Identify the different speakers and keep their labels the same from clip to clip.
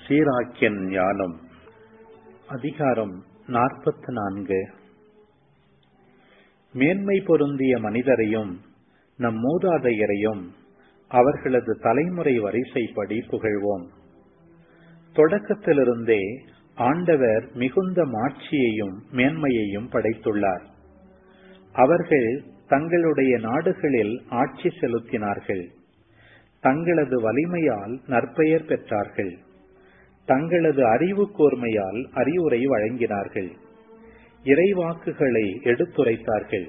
Speaker 1: சீராக்கியன் ஞானம் அதிகாரம் நாற்பத்து நான்கு மேன்மை பொருந்திய மனிதரையும் நம் மூதாதையரையும் அவர்களது தலைமுறை வரிசைப்படி புகழ்வோம் தொடக்கத்திலிருந்தே ஆண்டவர் மிகுந்த மாட்சியையும் மேன்மையையும் படைத்துள்ளார் அவர்கள் தங்களுடைய நாடுகளில் ஆட்சி செலுத்தினார்கள் தங்களது வலிமையால் நற்பெயர் பெற்றார்கள் தங்களது அறிவு கூர்மையால் அறிவுரை வழங்கினார்கள் இறைவாக்குகளை எடுத்துரைத்தார்கள்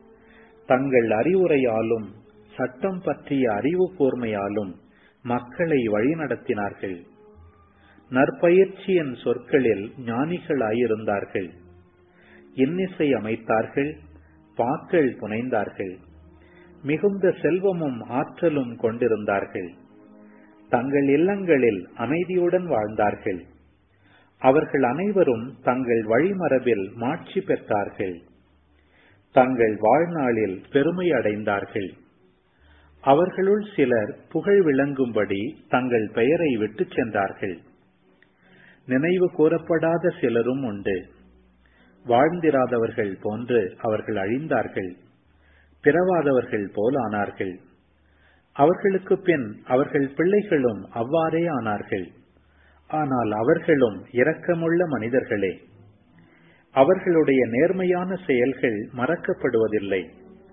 Speaker 1: தங்கள் அறிவுரையாலும் சட்டம் பற்றிய அறிவு கூர்மையாலும் மக்களை வழிநடத்தினார்கள் நற்பயிற்சியின் சொற்களில் ஞானிகளாயிருந்தார்கள் இன்னிசை அமைத்தார்கள் பாக்கள் புனைந்தார்கள் மிகுந்த செல்வமும் ஆற்றலும் கொண்டிருந்தார்கள் தங்கள் இல்லங்களில் அமைதியுடன் வாழ்ந்தார்கள் அவர்கள் அனைவரும் தங்கள் வழிமரபில் மாட்சி பெற்றார்கள் தங்கள் வாழ்நாளில் பெருமை அடைந்தார்கள் அவர்களுள் சிலர் புகழ் விளங்கும்படி தங்கள் பெயரை விட்டுச் சென்றார்கள் நினைவு கூறப்படாத சிலரும் உண்டு வாழ்ந்திராதவர்கள் போன்று அவர்கள் அழிந்தார்கள் பிறவாதவர்கள் போல் ஆனார்கள் அவர்களுக்கு பின் அவர்கள் பிள்ளைகளும் அவ்வாறே ஆனார்கள் ஆனால் அவர்களும் இரக்கமுள்ள மனிதர்களே அவர்களுடைய நேர்மையான செயல்கள் மறக்கப்படுவதில்லை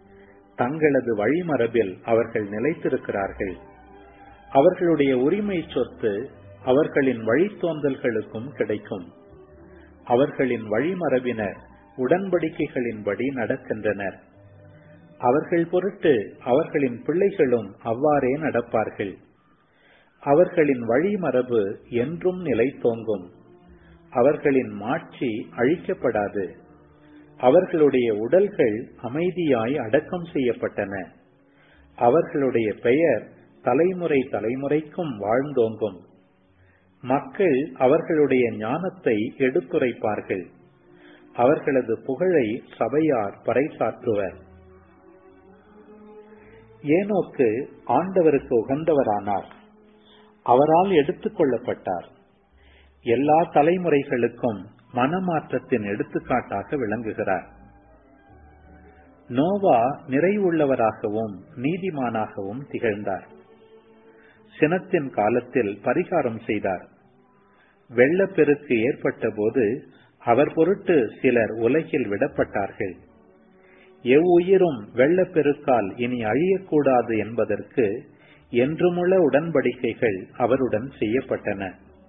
Speaker 1: தங்களது வழிமரபில் அவர்கள் நிலைத்திருக்கிறார்கள் அவர்களுடைய உரிமை சொத்து அவர்களின் வழித்தோன்றல்களுக்கும் கிடைக்கும் அவர்களின் வழிமரபினர் உடன்படிக்கைகளின்படி நடக்கின்றனர் அவர்கள் பொருட்டு அவர்களின் பிள்ளைகளும் அவ்வாறே நடப்பார்கள் அவர்களின் வழிமரபு என்றும் நிலைத்தோங்கும் அவர்களின் மாட்சி அழிக்கப்படாது அவர்களுடைய உடல்கள் அமைதியாய் அடக்கம் செய்யப்பட்டன அவர்களுடைய பெயர் தலைமுறை தலைமுறைக்கும் வாழ்ந்தோங்கும் மக்கள் அவர்களுடைய ஞானத்தை எடுத்துரைப்பார்கள் அவர்களது புகழை சபையார் பறைசாற்றுவர் ஏனோக்கு ஆண்டவருக்கு உகந்தவரானார் அவரால் எடுத்துக் கொள்ளப்பட்டார் எல்லா தலைமுறைகளுக்கும் மனமாற்றத்தின் எடுத்துக்காட்டாக விளங்குகிறார் நோவா நிறைவுள்ளவராகவும் நீதிமானாகவும் திகழ்ந்தார் சினத்தின் காலத்தில் பரிகாரம் செய்தார் வெள்ளப்பெருக்கு ஏற்பட்ட போது அவர் பொருட்டு சிலர் உலகில் விடப்பட்டார்கள் எவ்வுயிரும் வெள்ளப்பெருக்கால் இனி அழியக்கூடாது என்பதற்கு என்றுமுள்ள உடன்படிக்கைகள் அவருடன் செய்யப்பட்டன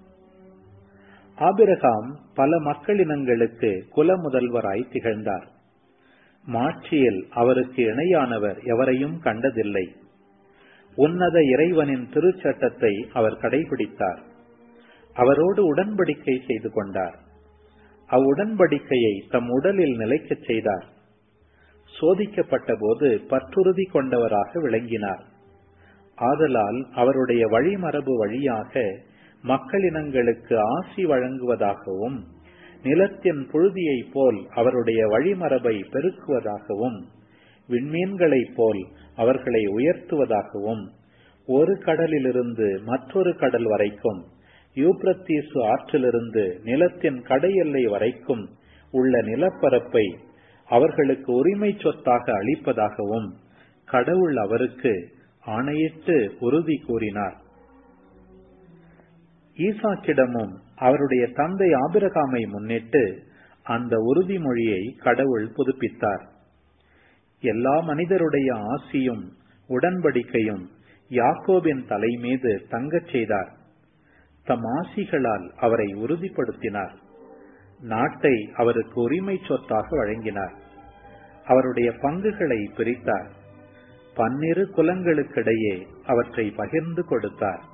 Speaker 1: ஆபிரகாம் பல மக்களினங்களுக்கு குல முதல்வராய் திகழ்ந்தார் மாட்சியில் அவருக்கு இணையானவர் எவரையும் கண்டதில்லை உன்னத இறைவனின் திருச்சட்டத்தை அவர் கடைபிடித்தார் அவரோடு உடன்படிக்கை செய்து கொண்டார் அவ்வுடன்படிக்கையை தம் உடலில் நிலைக்கச் செய்தார் சோதிக்கப்பட்ட போது பற்றுறுதி கொண்டவராக விளங்கினார் ஆதலால் அவருடைய வழிமரபு வழியாக மக்களினங்களுக்கு ஆசி வழங்குவதாகவும் நிலத்தின் புழுதியைப் போல் அவருடைய வழிமரபை பெருக்குவதாகவும் விண்மீன்களைப் போல் அவர்களை உயர்த்துவதாகவும் ஒரு கடலிலிருந்து மற்றொரு கடல் வரைக்கும் யூப்ரத்தீசு ஆற்றிலிருந்து நிலத்தின் கடையெல்லை வரைக்கும் உள்ள நிலப்பரப்பை அவர்களுக்கு உரிமை சொத்தாக அளிப்பதாகவும் கடவுள் அவருக்கு ஆணையிட்டு உறுதி கூறினார் ஈசாக்கிடமும் அவருடைய தந்தை ஆபிரகாமை முன்னிட்டு அந்த உறுதிமொழியை கடவுள் புதுப்பித்தார் எல்லா மனிதருடைய ஆசியும் உடன்படிக்கையும் யாக்கோபின் தலை மீது தங்கச் செய்தார் தம் ஆசிகளால் அவரை உறுதிப்படுத்தினார் நாட்டை அவருக்கு உரிமை சொத்தாக வழங்கினார் அவருடைய பங்குகளை பிரித்தார் பன்னிரு குலங்களுக்கிடையே அவற்றை பகிர்ந்து கொடுத்தார்